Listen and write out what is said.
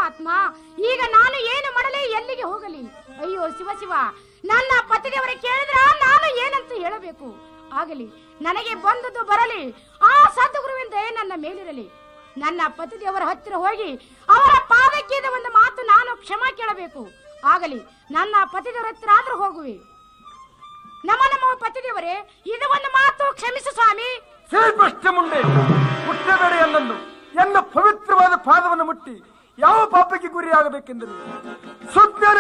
ಪರಮಾತ್ಮ ಈಗ ನಾನು ಏನು ಮಾಡಲಿ ಎಲ್ಲಿಗೆ ಹೋಗಲಿ ಅಯ್ಯೋ ಶಿವ ಶಿವ ನನ್ನ ಪತಿದೇವರ ಕೇಳಿದ್ರ ನಾನು ಏನಂತ ಹೇಳಬೇಕು ಆಗಲಿ ನನಗೆ ಬಂದದ್ದು ಬರಲಿ ಆ ಸದ್ಗುರುವಿನ ದಯೆ ನನ್ನ ಮೇಲಿರಲಿ ನನ್ನ ಪತಿದೇವರ ಹತ್ತಿರ ಹೋಗಿ ಅವರ ಪಾದಕ್ಕೆ ಇದು ಒಂದು ಮಾತು ನಾನು ಕ್ಷಮ ಕೇಳಬೇಕು ಆಗಲಿ ನನ್ನ ಪತಿದೇವರ ಹತ್ತಿರ ಆದ್ರೂ ಹೋಗುವೆ ನಮ್ಮ ನಮ್ಮ ಪತಿದೇವರೇ ಇದು ಒಂದು ಮಾತು ಕ್ಷಮಿಸು ಸ್ವಾಮಿ ಶ್ರೀಕೃಷ್ಣ ಮುಂದೆ ಮುಟ್ಟಬೇಡ ಎನ್ನನ್ನು ಎನ್ನ ಪವಿತ್ರವಾದ ಪಾದವನ್ನು ಮುಟ್ಟಿ ಯಾವ ಪಾಪಕ್ಕೆ ಗುರಿಯಾಗಬೇಕೆಂದರು ಸುಜ್ಞಾನ